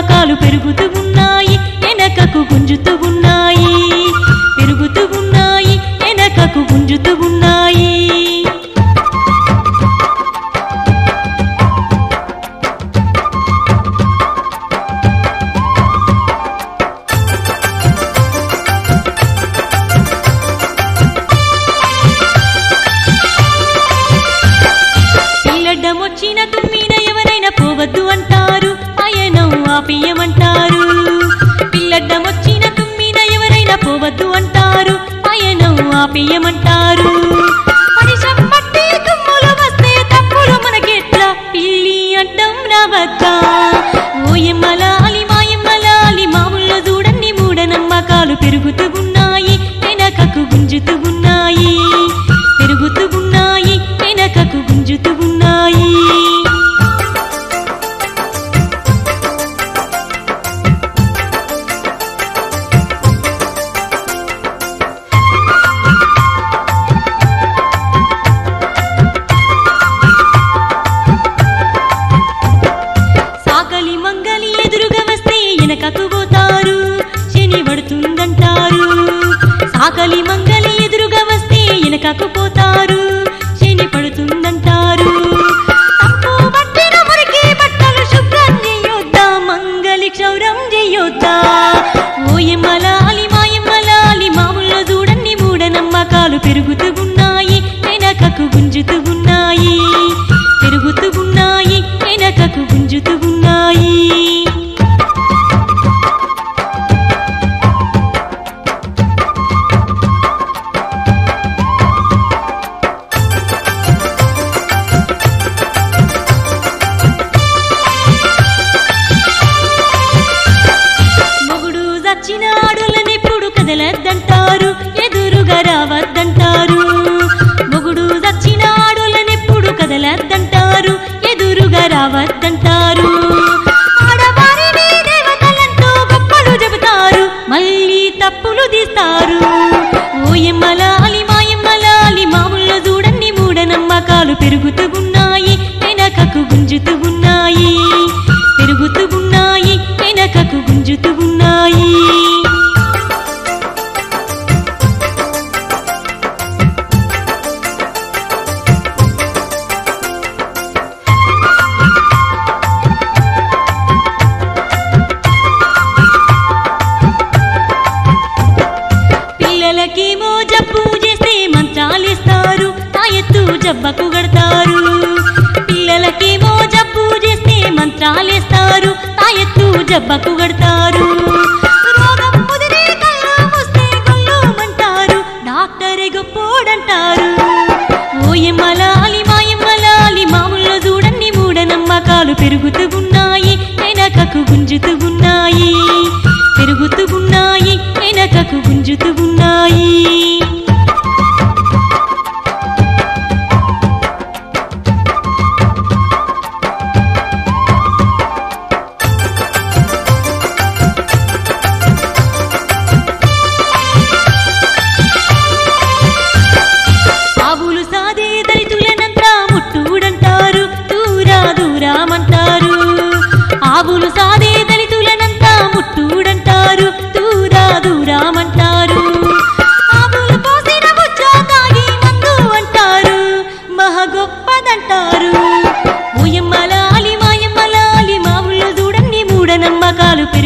నమ్మకాలు పెరుగుతూ ఉన్నాయి వెనకకు గుంజుతూ ఉన్నాయి పెరుగుతూ ఉన్నాయి వెనకకు గుంజుతూ ఉన్నాయి పిల్లడ్డం వచ్చిన తుమ్మిన ఎవరైనా పోవద్దు అంటారు పయనం ఆపియమంటారు పిల్లడ్డం వచ్చిన తుమ్మిన ఎవరైనా పోవద్దు అంటారు పయనం ఆపియమంటారు పరిశం పట్టి తుమ్ములు వస్తే తప్పులు మనకెట్లా పిల్లి అడ్డం రావద్దా ఓయమ్మలాలి మాయమ్మలాలి మా ఊళ్ళో చూడండి మూఢనమ్మకాలు పెరుగుతూ ఉన్నాయి వెనకకు గుంజుతూ ఉన్నాయి పెరుగుతూ ఉన్నాయి వెనకకు గుంజుతూ ఉన్నాయి సాకలి మంగలి ఎదురుగా వస్తే వెనకకు పోతారు శని పడుతుందంటారు సాకలి మంగలి ఎదురుగా వస్తే వెనకకు పోతారు శని పడుతుందంటారు తప్పు పట్టిన మురికి బట్టలు శుభ్రం చేయొద్దా మంగలి క్షౌరం చేయొద్దా ఓయమ్మలాలి మాయమ్మలాలి మామూలు చూడండి మూఢనమ్మకాలు పెరుగుతూ ఉన్నాయి వెనకకు గుంజుతూ ఉన్నాయి పెరుగుతూ ఉన్నాయి వెనకకు గుంజుతూ ఉన్నాయి మొగుడు చచ్చిన ఆడులనెప్పుడు కదలద్దంటారు ఎదురుగా రావద్దంటారు మొగుడు చచ్చిన ఆడులనెప్పుడు కదలద్దంటారు ఎదురుగా రావద్దంటారు ఆడవారిని దేవతలంటూ గొప్పలు చెబుతారు మళ్ళీ తప్పులు తీస్తారు ఓయమ్మలాలి మాయమ్మలాలి మామూలు చూడండి మూఢనమ్మకాలు పెరుగుతూ ఉన్నాయి వెనకకు గుంజుతూ ఉన్నాయి పెరుగుతూ ఉన్నాయి వెనకకు గుంజుతూ ఉన్నాయి పిల్లలకేమో జబ్బు చేస్తే మంచాలిస్తారు తాయెత్తు జబ్బకు గడతారు పిల్లలకేమో జబ్బు చేస్తే మంత్రాలేస్తారు తాయెత్తు జబ్బకు గడతారు రోగం ముదిరి కళ్ళు మూస్తే గొల్లుమంటారు డాక్టరే గొప్పోడంటారు ఓయమ్మలాలి మాయమ్మలాలి మామూలు చూడండి మూఢనమ్మకాలు పెరుగుతూ ఉన్నాయి వెనకకు గుంజుతూ ఉన్నాయి పెరుగుతూ ఉన్నాయి వెనకకు గుంజుతూ ఉన్నాయి ఆవులు సాదే దళితులనంతా ముట్టుడంటారు దూరా దూరామంటారు ఆవులు సాదే దళితులనంతా ముట్టుడంటారు దూరా దూరామంటారు ఆవులు పోసిన బుచ్చో తాగి మందు అంటారు మహా గొప్పదంటారు ఓయమ్మలాలి మాయమ్మలాలి మా ఊళ్ళో చూడండి మూఢనమ్మకాలు పెరుగు